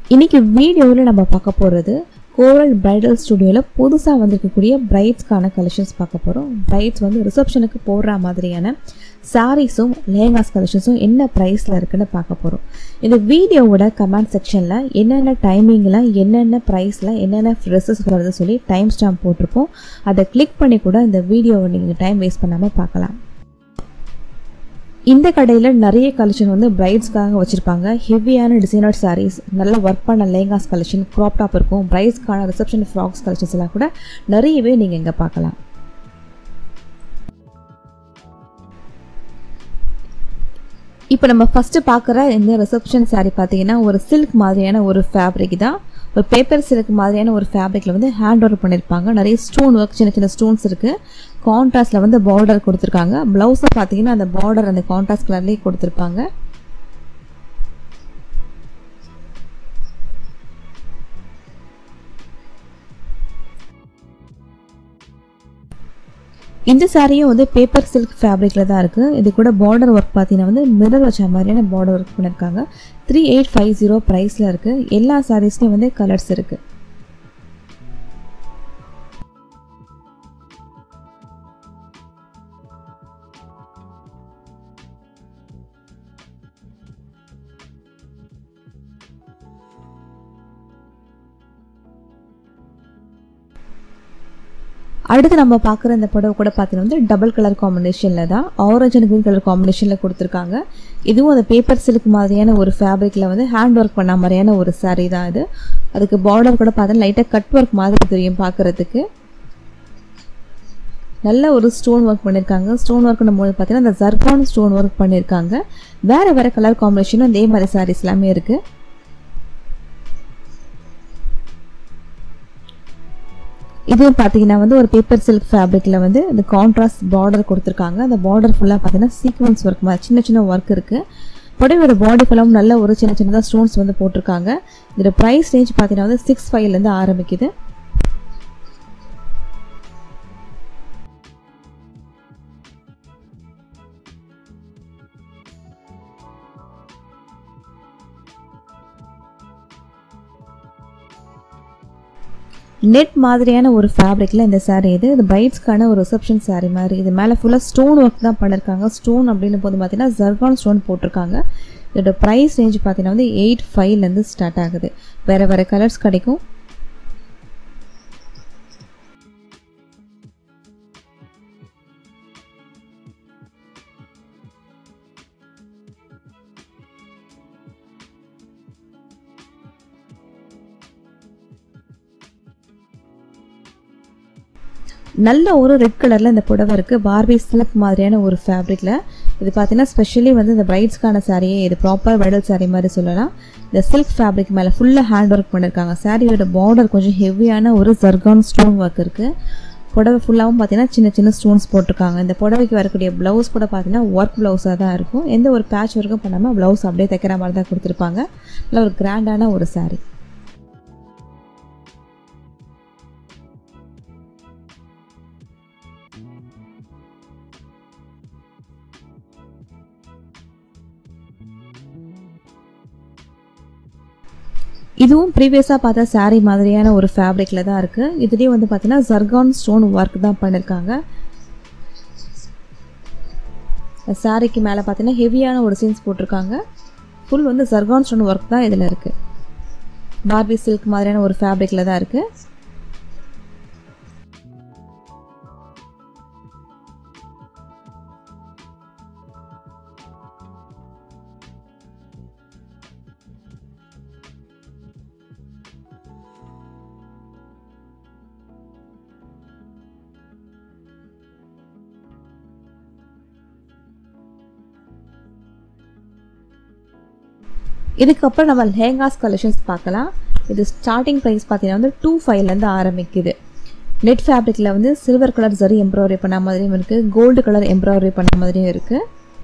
இன்னைக்கு வீடியோவில் நம்ம பார்க்க போகிறது கோரல் பிரைடல் ஸ்டுடியோவில் புதுசாக வந்திருக்கக்கூடிய பிரைட்ஸ்க்கான கலெக்ஷன்ஸ் பார்க்க போகிறோம் பிரைட்ஸ் வந்து ரிசப்ஷனுக்கு போடுற மாதிரியான சாரீஸும் லேங்காஸ் கலெக்ஷன்ஸும் என்ன ப்ரைஸில் இருக்குன்னு பார்க்க போகிறோம் இந்த வீடியோவோட கமெண்ட் செக்ஷனில் என்னென்ன டைமிங்கில் என்னென்ன ப்ரைஸில் என்னென்ன ட்ரெஸ்ஸஸ் வருது சொல்லி டைம் ஸ்டாம்ப் போட்டிருப்போம் அதை கிளிக் பண்ணி கூட இந்த வீடியோவை நீங்கள் டைம் வேஸ்ட் பண்ணாமல் பார்க்கலாம் இந்த கடையில் நிறைய கலெக்ஷன் வந்து பிரைட்ஸ்க்காக வச்சுருப்பாங்க ஹெவியான டிசைனர் சாரீஸ் நல்ல ஒர்க் பண்ண லேங்காஸ் கலெக்ஷன் க்ராப் டாப் இருக்கும் பிரைட்ஸ்க்கான ரிசப்ஷன் ஃப்ராக்ஸ் கலெக்ஷன்ஸ் எல்லாம் கூட நிறையவே நீங்கள் இங்கே பார்க்கலாம் இப்போ நம்ம ஃபஸ்ட்டு பார்க்குற இந்த ரிசப்ஷன் சாரீ பார்த்தீங்கன்னா ஒரு சில்க் மாதிரியான ஒரு ஃபேப்ரிக் தான் ஒரு பேப்பர் சில்க் மாதிரியான ஒரு ஃபேப்ரிக்கில் வந்து ஹேண்ட் ஒர்க் பண்ணியிருப்பாங்க நிறைய ஸ்டோன் ஒர்க் சின்ன சின்ன ஸ்டோன்ஸ் இருக்குது கான்ட்ராஸ்டில் வந்து பார்டர் கொடுத்துருக்காங்க ப்ளவுஸை பார்த்தீங்கன்னா அந்த பார்டர் அந்த கான்ட்ராஸ்ட் கலர்லேயே கொடுத்துருப்பாங்க இந்த சாரியும் வந்து பேப்பர் சில்க் ஃபேப்ரிக்கில் தான் இருக்குது இது கூட பார்டர் ஒர்க் பார்த்தீங்கன்னா வந்து மிரர் வச்ச மாதிரியான பார்டர் ஒர்க் பண்ணியிருக்காங்க த்ரீ எயிட் ஃபைவ் ஜீரோ ப்ரைஸில் இருக்குது எல்லா சாரீஸ்லேயும் வந்து கலர்ஸ் இருக்குது அடுத்து நம்ம பார்க்குற இந்த புடவை கூட பார்த்தீங்கன்னா வந்து டபுள் கலர் காம்பினேஷனில் தான் ஆரஞ்ச் அண்ட் க்ரீன் கலர் காம்பினேஷனில் கொடுத்துருக்காங்க இதுவும் அந்த பேப்பர் சில்க் மாதிரியான ஒரு ஃபேப்ரிக்கில் வந்து ஹேண்ட் ஒர்க் பண்ண மாதிரியான ஒரு சாரீ தான் இது அதுக்கு பார்டர் கூட பார்த்தா லைட்டாக கட் ஒர்க் மாதிரி தெரியும் பார்க்குறதுக்கு நல்ல ஒரு ஸ்டோன் ஒர்க் பண்ணியிருக்காங்க ஸ்டோன் ஒர்க்னும் போது பார்த்தீங்கன்னா அந்த ஜர்கான் ஸ்டோன் ஒர்க் பண்ணியிருக்காங்க வேறு வேறு கலர் காம்பினேஷனும் அதே மாதிரி சாரீஸ் எல்லாமே இருக்குது இதுவும் பார்த்தீங்கன்னா வந்து ஒரு பேப்பர் சில்க் ஃபேப்ரிக்கில் வந்து இந்த கான்ட்ராஸ்ட் பார்டர் கொடுத்துருக்காங்க அந்த பார்டர் ஃபுல்லாக பார்த்தீங்கன்னா சீக்வன்ஸ் ஒர்க் மாதிரி சின்ன சின்ன ஒர்க் இருக்குது புடவையோட பாடி ஃபுல்லாகவும் நல்ல ஒரு சின்ன சின்னதாக ஸ்டோன்ஸ் வந்து போட்டிருக்காங்க இதோட ப்ரைஸ் ரேஞ்ச் பார்த்தீங்கன்னா வந்து சிக்ஸ் ஃபைவ்லேருந்து ஆரம்பிக்குது நெட் மாதிரியான ஒரு ஃபேப்ரிக்கில் இந்த சாரீ இது இது பிரைட்ஸ்க்கான ஒரு ரிசப்ஷன் சாரீ மாதிரி இது மேலே ஃபுல்லாக ஸ்டோன் ஒர்க் தான் பண்ணியிருக்காங்க ஸ்டோன் அப்படின்னு போது பார்த்தீங்கன்னா ஜர்கான் ஸ்டோன் போட்டிருக்காங்க இதோட ப்ரைஸ் ரேஞ்ச் பார்த்தீங்கன்னா வந்து எயிட் ஃபைவ்லேருந்து ஸ்டார்ட் ஆகுது வேறு வேறு கலர்ஸ் கிடைக்கும் நல்ல ஒரு ரெட் கலரில் இந்த புடவை இருக்குது பார்பி சில்க் மாதிரியான ஒரு ஃபேப்ரிக்கில் இது பார்த்தீங்கன்னா ஸ்பெஷலி வந்து இந்த பிரைட்ஸ்க்கான சாரியே இது ப்ராப்பர் பிரைடல் சாரீ மாதிரி சொல்லலாம் இந்த சில்க் ஃபேப்ரிக் மேலே ஃபுல்லாக ஹேண்ட் ஒர்க் பண்ணியிருக்காங்க சாரியோட பார்டர் கொஞ்சம் ஹெவியான ஒரு ஜர்கான் ஸ்டோன் ஒர்க் இருக்குது புடவை ஃபுல்லாகவும் பார்த்தீங்கன்னா சின்ன சின்ன ஸ்டோன்ஸ் போட்டிருக்காங்க இந்த புடவைக்கு வரக்கூடிய ப்ளவுஸ் கூட பார்த்தீங்கன்னா ஒர்க் ப்ளவுஸாக தான் இருக்கும் எந்த ஒரு பேட்ச் ஒர்க்கும் பண்ணாமல் ப்ளவுஸ் அப்படியே தைக்கிற மாதிரி தான் கொடுத்துருப்பாங்க நல்ல ஒரு கிராண்டான ஒரு சாரீ இதுவும் ப்ரீவியஸாக பார்த்த சாரீ மாதிரியான ஒரு ஃபேப்ரிக்கில் தான் இருக்குது இதுலேயும் வந்து பார்த்தீங்கன்னா ஜர்கான் ஸ்டோன் ஒர்க் தான் பண்ணியிருக்காங்க சாரிக்கு மேலே பார்த்தீங்கன்னா ஹெவியான ஒரு சீன்ஸ் போட்டிருக்காங்க ஃபுல் வந்து ஜர்கான் ஸ்டோன் ஒர்க் தான் இதில் இருக்குது பார்பி சில்க் மாதிரியான ஒரு ஃபேப்ரிக்கில் தான் இருக்குது இதுக்கப்புறம் நம்ம லேங்காஸ் கலெக்ஷன்ஸ் பார்க்கலாம் இது ஸ்டார்டிங் ப்ரைஸ் பார்த்தீங்கன்னா வந்து டூ ஃபைவ்லேருந்து ஆரம்பிக்குது நெட் ஃபேப்ரிக்கில் வந்து சில்வர் கலர் சரி எம்ப்ராய்டரி பண்ண மாதிரியும் இருக்குது கோல்டு கலர் எம்ப்ராய்டரி பண்ண மாதிரியும் இருக்குது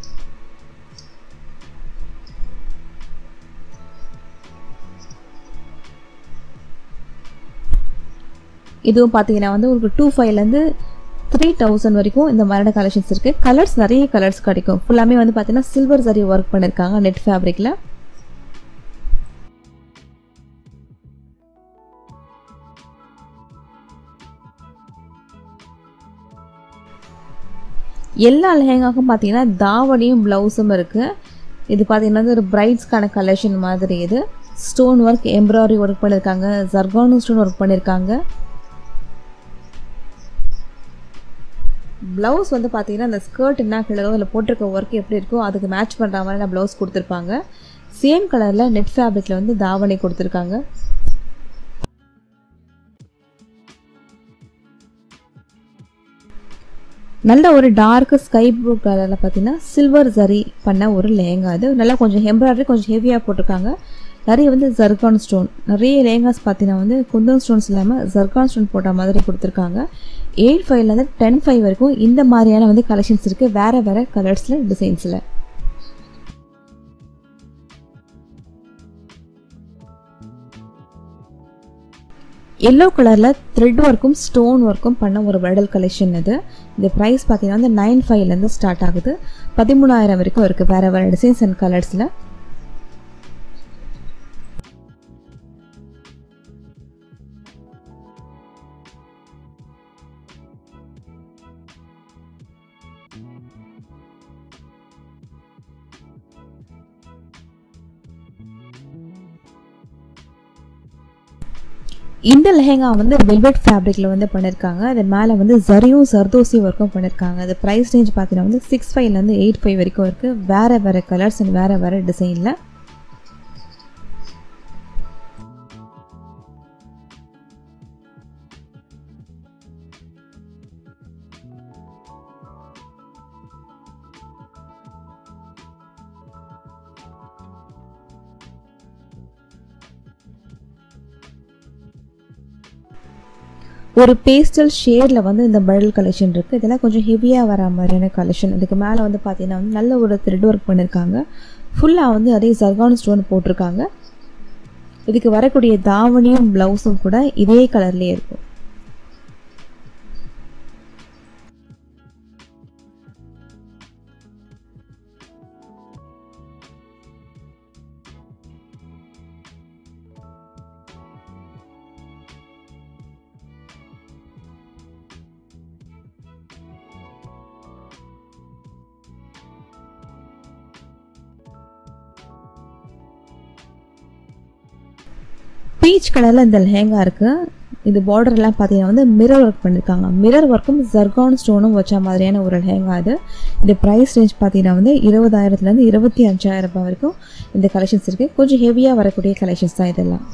இதுவும் பார்த்தீங்கன்னா வந்து உங்களுக்கு டூ ஃபைவ்லேருந்து த்ரீ தௌசண்ட் வரைக்கும் இந்த மாதிரியான கலெக்ஷன்ஸ் இருக்குது கலர்ஸ் நிறைய கலர்ஸ் கிடைக்கும் ஃபுல்லாமே வந்து பார்த்தீங்கன்னா சில்வர் சரி ஒர்க் பண்ணியிருக்காங்க நெட் ஃபேப்ரிக்கில் எல்லா லெஹங்காக்கும் பார்த்தீங்கன்னா தாவணியும் ப்ளவுஸும் இருக்குது இது பார்த்தீங்கன்னா ஒரு பிரைட்ஸ்க்கான கலெக்ஷன் மாதிரி இது ஸ்டோன் ஒர்க் எம்ப்ராய்டரி ஒர்க் பண்ணியிருக்காங்க ஜர்கானு ஸ்டோன் ஒர்க் பண்ணியிருக்காங்க ப்ளவுஸ் வந்து பார்த்தீங்கன்னா அந்த ஸ்கர்ட் என்ன கலரோ அதில் போட்டிருக்க ஒர்க் எப்படி இருக்கோ அதுக்கு மேட்ச் பண்ணுற மாதிரி நான் ப்ளவுஸ் கொடுத்துருப்பாங்க சேம் கலரில் நெட் ஃபேப்ரிக்கில் வந்து தாவணி கொடுத்துருக்காங்க நல்ல ஒரு டார்க் ஸ்கை ப்ளூ கலரில் பார்த்தீங்கன்னா சில்வர் ஜரி பண்ண ஒரு லேங்கா அது நல்லா கொஞ்சம் எம்ப்ராய்டரி கொஞ்சம் ஹெவியாக போட்டிருக்காங்க நிறைய வந்து ஜர்கான் ஸ்டோன் நிறைய லேங்காஸ் பார்த்தீங்கன்னா வந்து குந்தன் ஸ்டோன்ஸ் இல்லாமல் ஜர்கான் ஸ்டோன் போட்ட மாதிரி கொடுத்துருக்காங்க எயிட் ஃபைவ்லேருந்து டென் ஃபைவ் வரைக்கும் இந்த மாதிரியான வந்து கலெக்ஷன்ஸ் இருக்குது வேறு வேறு கலர்ஸில் டிசைன்ஸில் எல்லோ கலரில் த்ரெட் ஒர்க்கும் ஸ்டோன் ஒர்க்கும் பண்ண ஒரு பிரைடல் கலெக்ஷன் இது இந்த ப்ரைஸ் பார்த்தீங்கன்னா வந்து நைன் ஃபைவ்லேருந்து ஸ்டார்ட் ஆகுது பதிமூணாயிரம் வரைக்கும் இருக்குது வேறு வேறு டிசைன்ஸ் அண்ட் கலர்ஸில் இந்த லெஹெங்கா வந்து வெல்வெட் ஃபேப்ரிக்கில் வந்து பண்ணியிருக்காங்க அது மேலே வந்து ஜரியும் சர்தோசி ஒர்க்கும் பண்ணியிருக்காங்க அது ப்ரைஸ் ரேஞ்ச் பார்த்தீங்கன்னா வந்து சிக்ஸ் ஃபைவ்லேருந்து எயிட் ஃபைவ் வரைக்கும் இருக்குது வேறு வேறு கலர்ஸ் அண்ட் வேறு வேறு டிசைனில் ஒரு பேஸ்டல் ஷேடில் வந்து இந்த பிரைடல் கலெக்ஷன் இருக்குது இதெல்லாம் கொஞ்சம் ஹெவியாக வர மாதிரியான கலெக்ஷன் இதுக்கு மேலே வந்து பார்த்தீங்கன்னா வந்து நல்ல ஒரு த்ரெட் ஒர்க் பண்ணியிருக்காங்க ஃபுல்லாக வந்து அதே ஜர்கான் ஸ்டோன் போட்டிருக்காங்க இதுக்கு வரக்கூடிய தாவணியும் ப்ளவுஸும் கூட இதே கலர்லேயே இருக்கும் பீச் கலரில் இந்த லெஹங்கா இருக்குது இது பார்டர்லாம் பார்த்தீங்கன்னா வந்து மிரர் ஒர்க் பண்ணியிருக்காங்க மிரர் ஒர்க்கும் ஜர்கான் ஸ்டோனும் வச்ச மாதிரியான ஒரு லெஹங்கா இது இந்த ப்ரைஸ் ரேஞ்ச் பார்த்தீங்கன்னா வந்து இருபதாயிரத்துலேருந்து இருபத்தி அஞ்சாயிரம் ரூபாய் வரைக்கும் இந்த கலெக்ஷன்ஸ் இருக்குது கொஞ்சம் ஹெவியாக வரக்கூடிய கலெக்ஷன்ஸ் தான் இதெல்லாம்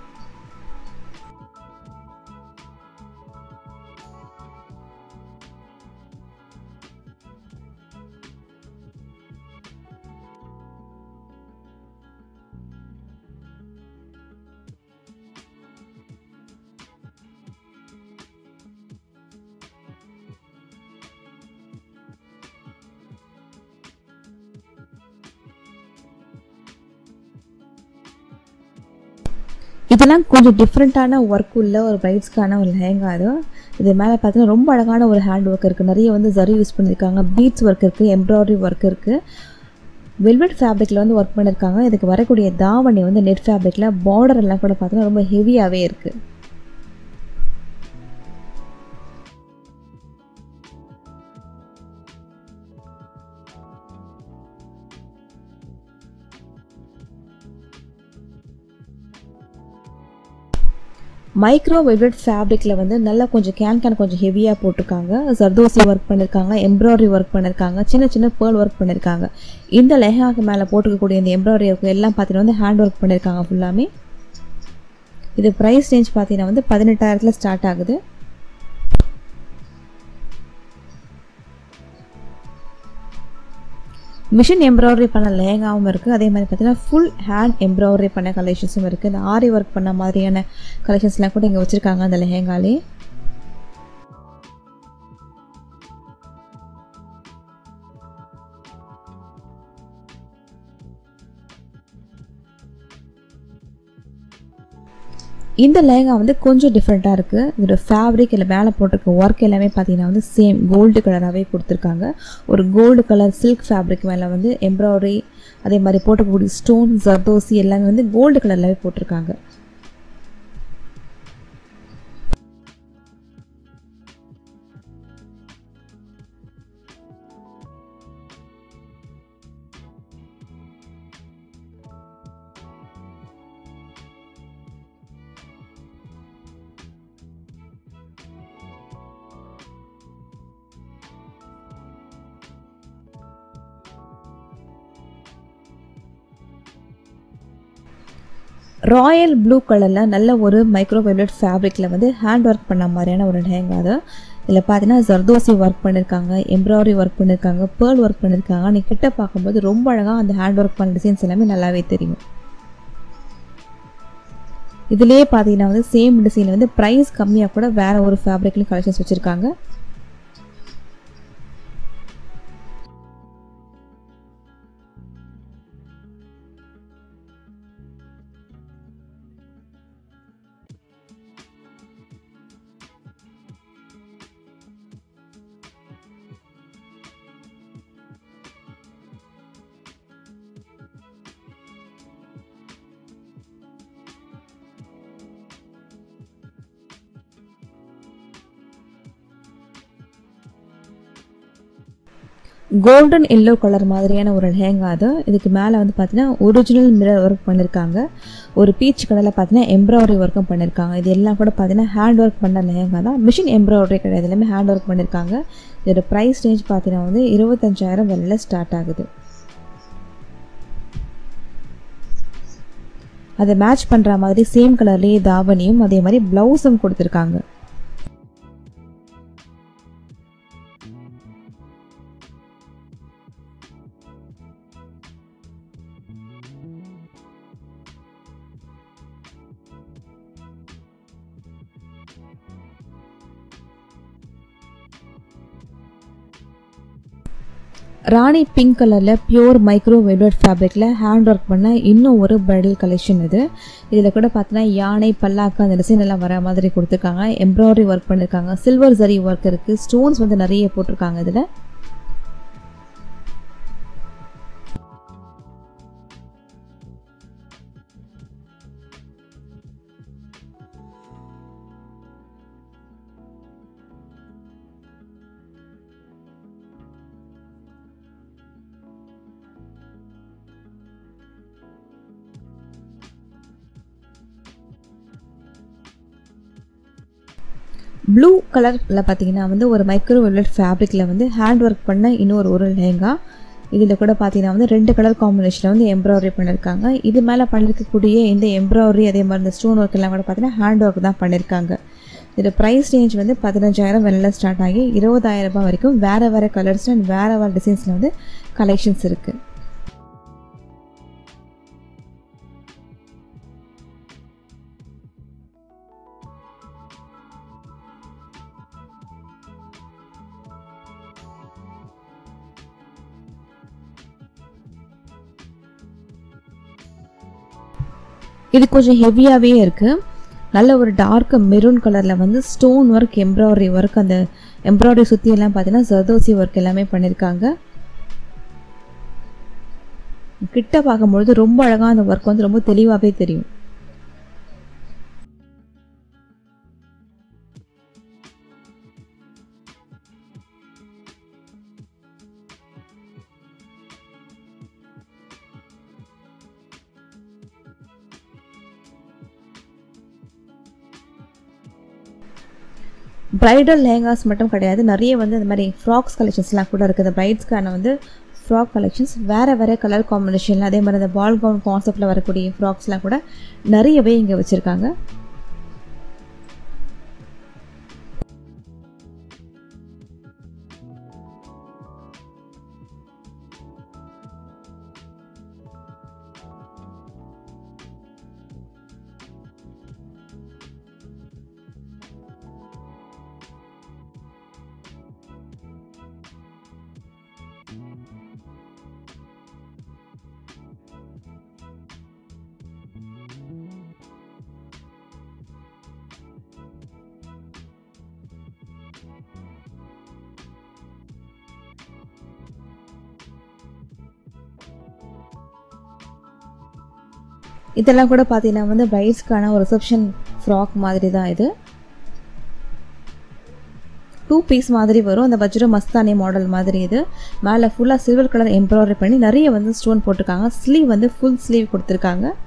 இதெல்லாம் கொஞ்சம் டிஃப்ரெண்ட்டான ஒர்க் உள்ள ஒரு பிரைட்ஸ்க்கான ஒரு லெஹங்கா அது இது மேலே பார்த்தீங்கன்னா ரொம்ப அழகான ஒரு ஹேண்ட் ஒர்க் இருக்குது நிறைய வந்து ஜரி யூஸ் பண்ணியிருக்காங்க பீட்ஸ் ஒர்க் இருக்குது எம்ப்ராய்டரி ஒர்க் இருக்குது வெல்வெட் ஃபேப்ரிக்கில் வந்து ஒர்க் பண்ணியிருக்காங்க இதுக்கு வரக்கூடிய தாவணி வந்து நெட் ஃபேப்ரிக்கில் பார்டர் எல்லாம் கூட பார்த்தீங்கன்னா ரொம்ப ஹெவியாகவே இருக்குது மைக்ரோ வெல்வெட் ஃபேப்ரிக்கில் வந்து நல்லா கொஞ்சம் கேன் கேன் கொஞ்சம் ஹெவியாக போட்டிருக்காங்க ஜர்தோசி ஒர்க் பண்ணியிருக்காங்க எம்ப்ராய்டரி ஒர்க் பண்ணியிருக்காங்க சின்ன சின்ன பேர்ல் ஒர்க் பண்ணியிருக்காங்க இந்த லெஹாக்கு மேலே போட்டுக்கக்கூடிய இந்த எம்ப்ராய்டரி ஒர்க் எல்லாம் பார்த்தீங்கன்னா வந்து ஹேண்ட் ஒர்க் பண்ணியிருக்காங்க ஃபுல்லாமே இது ப்ரைஸ் ரேஞ்ச் பார்த்தீங்கன்னா வந்து பதினெட்டாயிரத்தில் ஸ்டார்ட் ஆகுது மிஷின் எம்ப்ராய்டரி பண்ண லேங்காவும் இருக்குது அதே மாதிரி பார்த்தீங்கன்னா ஃபுல் ஹேண்ட் எம்ப்ராய்டரி பண்ண கலெக்ஷன்ஸும் இருக்குது இந்த ஆரி ஒர்க் பண்ண மாதிரியான கலெக்ஷன்ஸ்லாம் கூட இங்கே வச்சுருக்காங்க அந்த லெஹேங்காலே இந்த லேங்கா வந்து கொஞ்சம் டிஃப்ரெண்ட்டாக இருக்குது இதோட ஃபேப்ரிக் இல்லை மேலே போட்டிருக்க ஒர்க் எல்லாமே பார்த்தீங்கன்னா வந்து சேம் கோல்டு கலராகவே கொடுத்துருக்காங்க ஒரு கோல்டு கலர் சில்க் ஃபேப்ரிக் மேலே வந்து எம்ப்ராய்டரி அதே மாதிரி போட்டக்கூடிய ஸ்டோன் ஜர்தோசி எல்லாமே வந்து கோல்டு கலர்லவே போட்டிருக்காங்க ராயல் ப்ளூ கலரில் நல்ல ஒரு மைக்ரோவேவ்லெட் ஃபேப்ரிக்கில் வந்து ஹேண்ட் ஒர்க் பண்ண மாதிரியான ஒரு லெஹங்கா அது இதில் பார்த்தீங்கன்னா ஜர்தோசி ஒர்க் பண்ணியிருக்காங்க எம்ப்ராய்டரி ஒர்க் பண்ணியிருக்காங்க பேர்ல் ஒர்க் பண்ணியிருக்காங்க நீ கிட்ட பார்க்கும்போது ரொம்ப அழகாக அந்த ஹேண்ட் ஒர்க் பண்ண டிசைன்ஸ் எல்லாமே நல்லாவே தெரியும் இதுலேயே பார்த்தீங்கன்னா வந்து சேம் டிசைனில் வந்து ப்ரைஸ் கம்மியாக கூட வேறு ஒரு ஃபேப்ரிக்லையும் கலெக்ஷன்ஸ் வச்சுருக்காங்க கோல்டன் எல்லோ கலர் மாதிரியான ஒரு லெஹங்கா அது இதுக்கு மேலே வந்து பார்த்தீங்கன்னா ஒரிஜினல் மிரர் ஒர்க் பண்ணியிருக்காங்க ஒரு பீச் கலரில் பார்த்தீங்கன்னா எம்ப்ராய்டரி ஒர்க்கும் பண்ணியிருக்காங்க இது எல்லாம் கூட பார்த்தீங்கன்னா ஹேண்ட் ஒர்க் பண்ண லெஹங்கா தான் மிஷின் எம்ப்ராய்டரி கிடையாது எல்லாமே ஹேண்ட் ஒர்க் பண்ணியிருக்காங்க இதோட ப்ரைஸ் ரேஞ்ச் பார்த்தீங்கன்னா வந்து இருபத்தஞ்சாயிரம் விலையில் ஸ்டார்ட் ஆகுது அதை மேட்ச் பண்ணுற மாதிரி சேம் கலர்லேயே தாவணியும் அதே மாதிரி ப்ளவுஸும் கொடுத்துருக்காங்க ராணி பிங்க் கலரில் பியூர் மைக்ரோ வெல்வெட் ஃபேப்ரிக்கில் ஹேண்ட் ஒர்க் பண்ண இன்னும் ஒரு பிரைடல் கலெக்ஷன் இது இதில் கூட பார்த்தீங்கன்னா யானை பல்லாக்கு அந்த டிசைன் எல்லாம் வர மாதிரி கொடுத்துருக்காங்க எம்ப்ராய்டரி ஒர்க் பண்ணியிருக்காங்க சில்வர் ஜரி ஒர்க் இருக்குது ஸ்டோன்ஸ் வந்து நிறைய போட்டிருக்காங்க இதில் ப்ளூ கலரில் பார்த்தீங்கன்னா வந்து ஒரு மைக்ரோ வெல்வெட் ஃபேப்ரிக்கில் வந்து ஹேண்ட் ஒர்க் பண்ண இன்னொரு ஒரு லெஹங்கா இதில் கூட பார்த்தீங்கன்னா வந்து ரெண்டு கலர் காம்பினேஷனில் வந்து எம்ப்ராய்டரி பண்ணியிருக்காங்க இது மேலே பண்ணியிருக்கக்கூடிய இந்த எம்ப்ராய்டரி அதே மாதிரி இந்த ஸ்டோன் ஒர்க் எல்லாம் கூட பார்த்தீங்கன்னா ஹேண்ட் ஒர்க் தான் பண்ணியிருக்காங்க இதோட ப்ரைஸ் ரேஞ்ச் வந்து பதினஞ்சாயிரம் வெளில ஸ்டார்ட் ஆகி இருபதாயிரம் ரூபாய் வரைக்கும் வேறு வேறு கலர்ஸ் அண்ட் வேறு வேறு டிசைன்ஸில் வந்து கலெக்ஷன்ஸ் இருக்குது இது கொஞ்சம் ஹெவியாகவே இருக்குது நல்ல ஒரு டார்க் மெரூன் கலரில் வந்து ஸ்டோன் ஒர்க் எம்ப்ராய்டரி ஒர்க் அந்த எம்ப்ராய்டரி சுற்றி எல்லாம் பார்த்தீங்கன்னா ஜர்தோசி ஒர்க் எல்லாமே பண்ணியிருக்காங்க கிட்ட பார்க்கும்பொழுது ரொம்ப அழகாக அந்த ஒர்க் வந்து ரொம்ப தெளிவாகவே தெரியும் ப்ரைடல் லேங்காஸ் மட்டும் கிடையாது நிறைய வந்து இந்த மாதிரி ஃப்ராக்ஸ் கலெக்ஷன்ஸ்லாம் கூட இருக்குது ப்ரைட்ஸ்க்கான வந்து ஃப்ராக் கலெக்ஷன்ஸ் வேறு வேறு கலர் காம்பினேஷனில் அதே மாதிரி அந்த பால் கவுன் கான்செப்டில் வரக்கூடிய ஃப்ராக்ஸ்லாம் கூட நிறையவே இங்கே வச்சுருக்காங்க இதெல்லாம் கூட பார்த்தீங்கன்னா வந்து பிரைட்ஸ்க்கான ஒரு ரிசப்ஷன் ஃப்ராக் மாதிரி தான் இது டூ பீஸ் மாதிரி வரும் அந்த வஜ்ர மஸ்தானி மாடல் மாதிரி இது மேலே ஃபுல்லாக சில்வர் கலர் எம்ப்ராய்டரி பண்ணி நிறைய வந்து ஸ்டோன் போட்டிருக்காங்க ஸ்லீவ் வந்து ஃபுல் ஸ்லீவ் கொடுத்துருக்காங்க